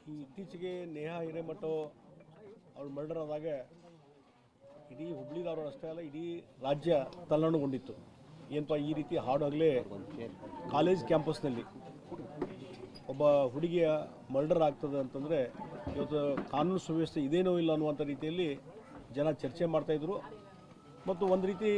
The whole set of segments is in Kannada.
ಈ ಇತ್ತೀಚೆಗೆ ನೇಹಾ ಹಿರೇಮಠ ಅವ್ರು ಮರ್ಡರ್ ಆದಾಗ ಇಡೀ ಹುಬ್ಳಿದವರು ಅಷ್ಟೇ ಅಲ್ಲ ಇಡೀ ರಾಜ್ಯ ತಲ್ಲಣಗೊಂಡಿತ್ತು ಏನಪ್ಪ ಈ ರೀತಿ ಹಾಡಾಗಲೇ ಕಾಲೇಜ್ ಕ್ಯಾಂಪಸ್ನಲ್ಲಿ ಒಬ್ಬ ಹುಡುಗಿಯ ಮರ್ಡರ್ ಆಗ್ತದೆ ಅಂತಂದರೆ ಇವತ್ತು ಕಾನೂನು ಸುವ್ಯವಸ್ಥೆ ಇದೇನೋ ಇಲ್ಲ ಅನ್ನುವಂಥ ರೀತಿಯಲ್ಲಿ ಜನ ಚರ್ಚೆ ಮಾಡ್ತಾಯಿದ್ರು ಮತ್ತು ಒಂದು ರೀತಿ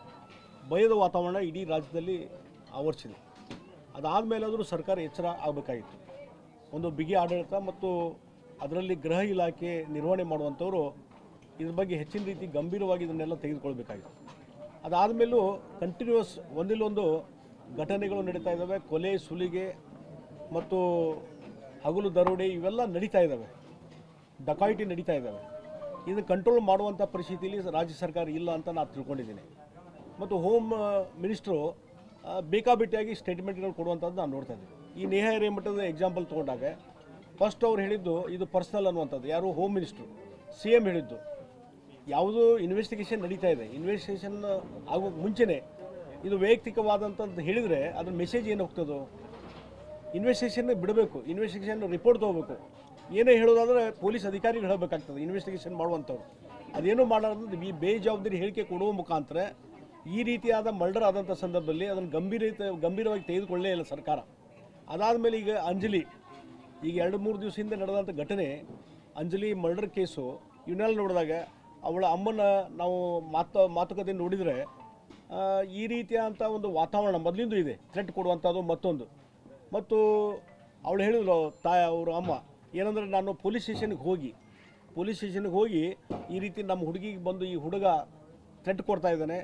ಭಯದ ವಾತಾವರಣ ಇಡೀ ರಾಜ್ಯದಲ್ಲಿ ಆವರಿಸಿದೆ ಅದಾದಮೇಲಾದರೂ ಸರ್ಕಾರ ಎಚ್ಚರ ಆಗಬೇಕಾಗಿತ್ತು ಒಂದು ಬಿಗಿ ಆಡಳಿತ ಮತ್ತು ಅದರಲ್ಲಿ ಗೃಹ ಇಲಾಖೆ ನಿರ್ವಹಣೆ ಮಾಡುವಂಥವರು ಇದ್ರ ಬಗ್ಗೆ ಹೆಚ್ಚಿನ ರೀತಿ ಗಂಭೀರವಾಗಿ ಇದನ್ನೆಲ್ಲ ತೆಗೆದುಕೊಳ್ಬೇಕಾಗಿತ್ತು ಅದಾದಮೇಲೂ ಕಂಟಿನ್ಯೂಸ್ ಒಂದಿಲ್ಲೊಂದು ಘಟನೆಗಳು ನಡೀತಾ ಇದ್ದಾವೆ ಕೊಲೆ ಸುಲಿಗೆ ಮತ್ತು ಹಗಲು ದರೋಡೆ ಇವೆಲ್ಲ ನಡೀತಾ ಇದ್ದಾವೆ ಡಕಾಯಿಟಿ ನಡೀತಾ ಇದ್ದಾವೆ ಇದನ್ನು ಕಂಟ್ರೋಲ್ ಮಾಡುವಂಥ ಪರಿಸ್ಥಿತಿಯಲ್ಲಿ ರಾಜ್ಯ ಸರ್ಕಾರ ಇಲ್ಲ ಅಂತ ನಾನು ತಿಳ್ಕೊಂಡಿದ್ದೀನಿ ಮತ್ತು ಹೋಮ್ ಮಿನಿಸ್ಟ್ರು ಬೇಕಾಬಿಟ್ಟಿಯಾಗಿ ಸ್ಟೇಟ್ಮೆಂಟ್ಗಳು ಕೊಡುವಂಥದ್ದು ನಾನು ನೋಡ್ತಾ ಇದ್ದೀನಿ ಈ ನೇಹಾ ಹಿರೇಮಠದ ಎಕ್ಸಾಂಪಲ್ ತೊಗೊಂಡಾಗ ಫಸ್ಟ್ ಅವ್ರು ಹೇಳಿದ್ದು ಇದು ಪರ್ಸನಲ್ ಅನ್ನುವಂಥದ್ದು ಯಾರು ಹೋಮ್ ಮಿನಿಸ್ಟ್ರು ಸಿ ಎಮ್ ಹೇಳಿದ್ದು ಯಾವುದು ಇನ್ವೆಸ್ಟಿಗೇಷನ್ ನಡೀತಾ ಇದೆ ಇನ್ವೆಸ್ಟಿಗೇಷನ್ ಆಗೋಕ್ಕೆ ಮುಂಚೆನೇ ಇದು ವೈಯಕ್ತಿಕವಾದಂಥದ್ದು ಹೇಳಿದರೆ ಅದ್ರ ಮೆಸೇಜ್ ಏನು ಹೋಗ್ತದೋ ಇನ್ವೆಸ್ಟಿಗೇಷನ್ ಬಿಡಬೇಕು ಇನ್ವೆಸ್ಟಿಗೇಷನ್ ರಿಪೋರ್ಟ್ ತೊಗೋಬೇಕು ಏನೇ ಹೇಳೋದಾದ್ರೆ ಪೊಲೀಸ್ ಅಧಿಕಾರಿಗಳು ಹೇಳಬೇಕಾಗ್ತದೆ ಇನ್ವೆಸ್ಟಿಗೇಷನ್ ಮಾಡುವಂಥವ್ರು ಅದೇನೋ ಮಾಡೋದು ಈ ಬೇಜವಾಬ್ದಾರಿ ಹೇಳಿಕೆ ಕೊಡುವ ಮುಖಾಂತರ ಈ ರೀತಿಯಾದ ಮರ್ಡರ್ ಆದಂಥ ಸಂದರ್ಭದಲ್ಲಿ ಅದನ್ನು ಗಂಭೀರ ಗಂಭೀರವಾಗಿ ತೆಗೆದುಕೊಳ್ಳೇ ಇಲ್ಲ ಸರ್ಕಾರ ಅದಾದಮೇಲೆ ಈಗ ಅಂಜಲಿ ಈಗ ಎರಡು ಮೂರು ದಿವಸ ಹಿಂದೆ ನಡೆದಂಥ ಘಟನೆ ಅಂಜಲಿ ಮರ್ಡರ್ ಕೇಸು ಇವನ್ನೆಲ್ಲ ನೋಡಿದಾಗ ಅವಳ ಅಮ್ಮನ ನಾವು ಮಾತು ಮಾತುಕತೆ ನೋಡಿದರೆ ಆ, ಈ ರೀತಿಯಾದಂಥ ಒಂದು ವಾತಾವರಣ ಮೊದಲಿಂದ ಇದೆ ಥ್ರೆಟ್ ಕೊಡುವಂಥದ್ದು ಮತ್ತೊಂದು ಮತ್ತು ಅವಳು ಹೇಳಿದ್ರು ತಾಯ ಅವ್ರ ಅಮ್ಮ ಏನಂದ್ರೆ ನಾನು ಪೊಲೀಸ್ ಸ್ಟೇಷನ್ಗೆ ಹೋಗಿ ಪೊಲೀಸ್ ಸ್ಟೇಷನ್ಗೆ ಹೋಗಿ ಈ ರೀತಿ ನಮ್ಮ ಹುಡುಗಿಗೆ ಬಂದು ಈ ಹುಡುಗ ಥ್ರೆಟ್ ಕೊಡ್ತಾ ಇದ್ದಾನೆ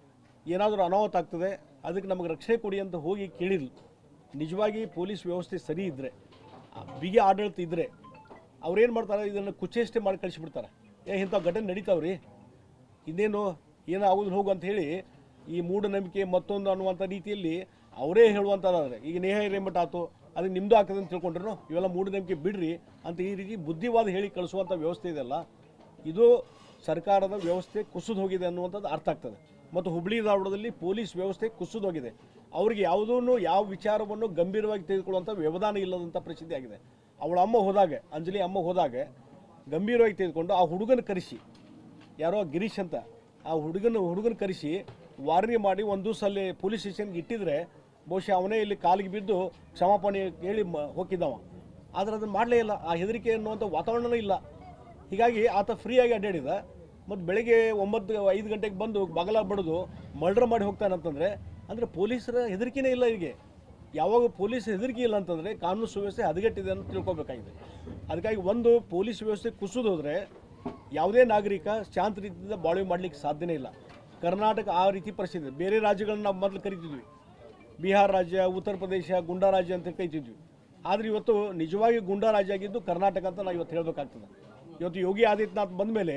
ಏನಾದರೂ ಅನಾಹುತ ಆಗ್ತದೆ ಅದಕ್ಕೆ ನಮಗೆ ರಕ್ಷಣೆ ಕೊಡಿ ಅಂತ ಹೋಗಿ ಕೇಳಿದ್ಲು ನಿಜವಾಗಿ ಪೊಲೀಸ್ ವ್ಯವಸ್ಥೆ ಸರಿ ಇದ್ದರೆ ಬಿಗಿ ಆಡಳಿತ ಇದ್ದರೆ ಅವ್ರೇನು ಮಾಡ್ತಾರೆ ಇದನ್ನು ಕುಚೇಷ್ಟೆ ಮಾಡಿ ಕಳಿಸಿಬಿಡ್ತಾರೆ ಏ ಇಂಥ ಘಟನೆ ನಡೀತಾವ್ರಿ ಇನ್ನೇನು ಏನೋ ಆಗೋದು ಹೋಗು ಅಂತ ಹೇಳಿ ಈ ಮೂಢನಂಬಿಕೆ ಮತ್ತೊಂದು ಅನ್ನುವಂಥ ರೀತಿಯಲ್ಲಿ ಅವರೇ ಹೇಳುವಂಥದ್ದಾದ್ರೆ ಈಗ ನೇಹ ಹಿರೇಮಠ ಆತು ಅದಕ್ಕೆ ನಿಮ್ಮದು ಆಗ್ತದೆ ಅಂತ ತಿಳ್ಕೊಂಡ್ರು ಇವೆಲ್ಲ ಮೂಢನಂಬಿಕೆ ಬಿಡ್ರಿ ಅಂತ ಈ ರೀತಿ ಬುದ್ಧಿವಾದ ಹೇಳಿ ಕಳಿಸುವಂಥ ವ್ಯವಸ್ಥೆ ಇದೆಯಲ್ಲ ಇದು ಸರ್ಕಾರದ ವ್ಯವಸ್ಥೆ ಕುಸಿದು ಹೋಗಿದೆ ಅನ್ನುವಂಥದ್ದು ಅರ್ಥ ಆಗ್ತದೆ ಮತ್ತು ಹುಬ್ಳಿ ಧಾರವಾಡದಲ್ಲಿ ಪೊಲೀಸ್ ವ್ಯವಸ್ಥೆ ಕುಸಿದು ಹೋಗಿದೆ ಅವರಿಗೆ ಯಾವುದೂ ಯಾವ ವಿಚಾರವನ್ನು ಗಂಭೀರವಾಗಿ ತೆಗೆದುಕೊಳ್ಳುವಂಥ ವ್ಯವಧಾನ ಇಲ್ಲದಂಥ ಪರಿಸ್ಥಿತಿ ಆಗಿದೆ ಅವಳ ಅಮ್ಮ ಹೋದಾಗ ಅಂಜಲಿ ಅಮ್ಮ ಹೋದಾಗ ಗಂಭೀರವಾಗಿ ತೆಗೆದುಕೊಂಡು ಆ ಹುಡುಗನ ಕರೆಸಿ ಯಾರೋ ಗಿರೀಶ್ ಅಂತ ಆ ಹುಡುಗನ ಹುಡುಗನ ಕರೆಸಿ ವಾರ್ನಿ ಮಾಡಿ ಒಂದು ದಿವಸ ಅಲ್ಲಿ ಪೊಲೀಸ್ ಸ್ಟೇಷನ್ಗೆ ಇಟ್ಟಿದ್ರೆ ಬಹುಶಃ ಅವನೇ ಇಲ್ಲಿ ಕಾಲಿಗೆ ಬಿದ್ದು ಕ್ಷಮಾಪಣೆ ಹೇಳಿ ಮ ಹೋಗಿದ್ದವ ಆದರೆ ಅದನ್ನು ಮಾಡಲೇ ಇಲ್ಲ ಆ ಹೆದರಿಕೆ ಅನ್ನುವಂಥ ವಾತಾವರಣನೇ ಇಲ್ಲ ಹೀಗಾಗಿ ಆತ ಫ್ರೀಯಾಗಿ ಅಡ್ಡಾಡಿದ ಮತ್ತು ಬೆಳಗ್ಗೆ ಒಂಬತ್ತು ಐದು ಗಂಟೆಗೆ ಬಂದು ಬಗಲ ಬಡಿದು ಮರ್ಡರ್ ಮಾಡಿ ಹೋಗ್ತಾನಂತಂದರೆ ಅಂದರೆ ಪೊಲೀಸರ ಹೆದರಿಕೆನೇ ಇಲ್ಲ ಹೀಗೆ ಯಾವಾಗ ಪೊಲೀಸ್ ಹೆದರಿಕೆ ಇಲ್ಲ ಅಂತಂದರೆ ಕಾನೂನು ಸುವ್ಯವಸ್ಥೆ ಹದಗೆಟ್ಟಿದೆ ಅಂತ ತಿಳ್ಕೊಬೇಕಾಗಿದೆ ಅದಕ್ಕಾಗಿ ಒಂದು ಪೊಲೀಸ್ ವ್ಯವಸ್ಥೆ ಕುಸಿದು ಹೋದರೆ ಯಾವುದೇ ನಾಗರಿಕ ಶಾಂತ ರೀತಿಯಿಂದ ಬಾಳ್ವೆ ಮಾಡಲಿಕ್ಕೆ ಸಾಧ್ಯನೇ ಇಲ್ಲ ಕರ್ನಾಟಕ ಆ ರೀತಿ ಪರಿಸ್ಥಿತಿ ಇದೆ. ಬೇರೆ ರಾಜ್ಯಗಳನ್ನ ನಾವು ಮೊದಲು ಕರಿತಿದ್ವಿ ಬಿಹಾರ ರಾಜ್ಯ ಉತ್ತರ ಪ್ರದೇಶ ಗುಂಡಾ ರಾಜ್ಯ ಅಂತ ಕರಿತಿದ್ವಿ ಆದರೆ ಇವತ್ತು ನಿಜವಾಗಿ ಗುಂಡಾ ರಾಜ್ಯ ಆಗಿದ್ದು ಕರ್ನಾಟಕ ಅಂತ ನಾವು ಇವತ್ತು ಹೇಳಬೇಕಾಗ್ತದೆ ಇವತ್ತು ಯೋಗಿ ಆದಿತ್ಯನಾಥ್ ಬಂದ ಮೇಲೆ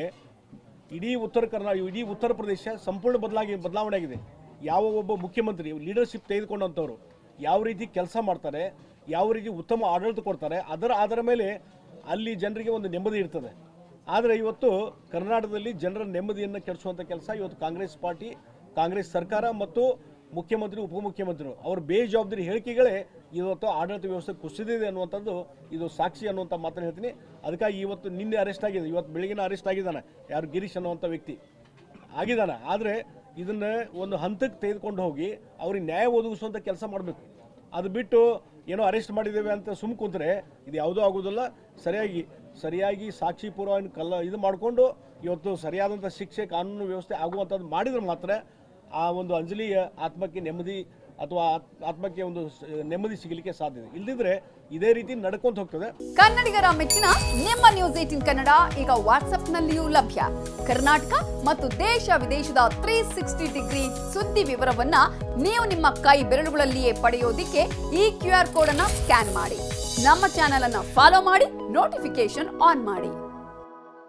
ಇಡೀ ಉತ್ತರ ಕರ್ನಾಟಕ ಇಡೀ ಉತ್ತರ ಪ್ರದೇಶ ಸಂಪೂರ್ಣ ಬದಲಾಗಿ ಬದಲಾವಣೆ ಆಗಿದೆ ಯಾವ ಒಬ್ಬ ಮುಖ್ಯಮಂತ್ರಿ ಲೀಡರ್ಶಿಪ್ ತೆಗೆದುಕೊಂಡಂಥವ್ರು ಯಾವ ರೀತಿ ಕೆಲಸ ಮಾಡ್ತಾರೆ ಯಾವ ರೀತಿ ಉತ್ತಮ ಆಡಳಿತ ಕೊಡ್ತಾರೆ ಅದರ ಆಧಾರ ಮೇಲೆ ಅಲ್ಲಿ ಜನರಿಗೆ ಒಂದು ನೆಮ್ಮದಿ ಇರ್ತದೆ ಆದರೆ ಇವತ್ತು ಕರ್ನಾಟಕದಲ್ಲಿ ಜನರ ನೆಮ್ಮದಿಯನ್ನು ಕೆಡಿಸುವಂಥ ಕೆಲಸ ಇವತ್ತು ಕಾಂಗ್ರೆಸ್ ಪಾರ್ಟಿ ಕಾಂಗ್ರೆಸ್ ಸರ್ಕಾರ ಮತ್ತು ಮುಖ್ಯಮಂತ್ರಿ ಉಪಮುಖ್ಯಮಂತ್ರಿಗಳು ಅವ್ರ ಬೇಜವಾಬ್ದಾರಿ ಹೇಳಿಕೆಗಳೇ ಇವತ್ತು ಆಡಳಿತ ವ್ಯವಸ್ಥೆ ಕುಸಿದಿದೆ ಅನ್ನುವಂಥದ್ದು ಇದು ಸಾಕ್ಷಿ ಅನ್ನುವಂಥ ಮಾತನ್ನು ಹೇಳ್ತೀನಿ ಅದಕ್ಕಾಗಿ ಇವತ್ತು ನಿನ್ನೆ ಅರೆಸ್ಟ್ ಆಗಿದೆ ಇವತ್ತು ಬೆಳಗಿನ ಅರೆಸ್ಟ್ ಆಗಿದ್ದಾನೆ ಯಾರು ಗಿರೀಶ್ ಅನ್ನುವಂಥ ವ್ಯಕ್ತಿ ಆಗಿದ್ದಾನೆ ಆದರೆ ಇದನ್ನ ಒಂದು ಹಂತಕ್ಕೆ ತೆಗೆದುಕೊಂಡು ಹೋಗಿ ಅವ್ರಿಗೆ ನ್ಯಾಯ ಒದಗಿಸುವಂಥ ಕೆಲಸ ಮಾಡಬೇಕು ಅದು ಬಿಟ್ಟು ಏನೋ ಅರೆಸ್ಟ್ ಮಾಡಿದ್ದೇವೆ ಅಂತ ಸುಮ್ ಕೂತ್ರೆ ಇದು ಯಾವುದೂ ಆಗೋದಿಲ್ಲ ಸರಿಯಾಗಿ ಸರಿಯಾಗಿ ಸಾಕ್ಷಿ ಪೂರ್ವವನ್ನು ಕಲ್ಲ ಇದು ಮಾಡಿಕೊಂಡು ಇವತ್ತು ಸರಿಯಾದಂಥ ಶಿಕ್ಷೆ ಕಾನೂನು ವ್ಯವಸ್ಥೆ ಆಗುವಂಥದ್ದು ಮಾಡಿದ್ರೆ ಮಾತ್ರ ಆ ಒಂದು ಅಂಜಲಿಯ ಆತ್ಮಕ್ಕೆ ನೆಮ್ಮದಿ ಅಥವಾ ಆತ್- ಆತ್ಮಕ್ಕೆ ಒಂದು ಸ- ನೆಮ್ಮದಿ ಸಿಗಲಿಕ್ಕೆ ಸಾಧ್ಯ ಇದೆ ಇಲ್ಲದಿದ್ರೆ ಇದೇ ರೀತಿ ನಡ್ಕೊಂತ ಹೋಗ್ತದೆ ಕನ್ನಡಿಗರ ಮೆಚ್ಚಿನ ನಿಮ್ಮ ನ್ಯೂಸ್ ಏಟಿನ್ ಕನ್ನಡ ಈಗ ವಾಟ್ಸ್ಆಪ್ನಲ್ಲಿಯೂ ಲಭ್ಯ ಕರ್ನಾಟಕ ಮತ್ತು ದೇಶ ವಿದೇಶದ ತ್ರೀ ಸಿಕ್ಸ್ಟಿ ಡಿಗ್ರಿ ಸುದ್ದಿ ವಿವರವನ್ನ ನೀವು ನಿಮ್ಮ ಕೈ ಬೆರಳುಗಳಲ್ಲಿಯೇ ಪಡೆಯೋದಿಕ್ಕೆ ಈ ಕ್ಯೂ ಆರ್ ಕೋಡ್ ಅನ್ನ ಸ್ಕ್ಯಾನ್ ಮಾಡಿ ನಮ್ಮ ಚಾನೆಲ್ ಅನ್ನ ಫಾಲೋ ಮಾಡಿ ನೋಟಿಫಿಕೇಶನ್ ಆನ್ ಮಾಡಿ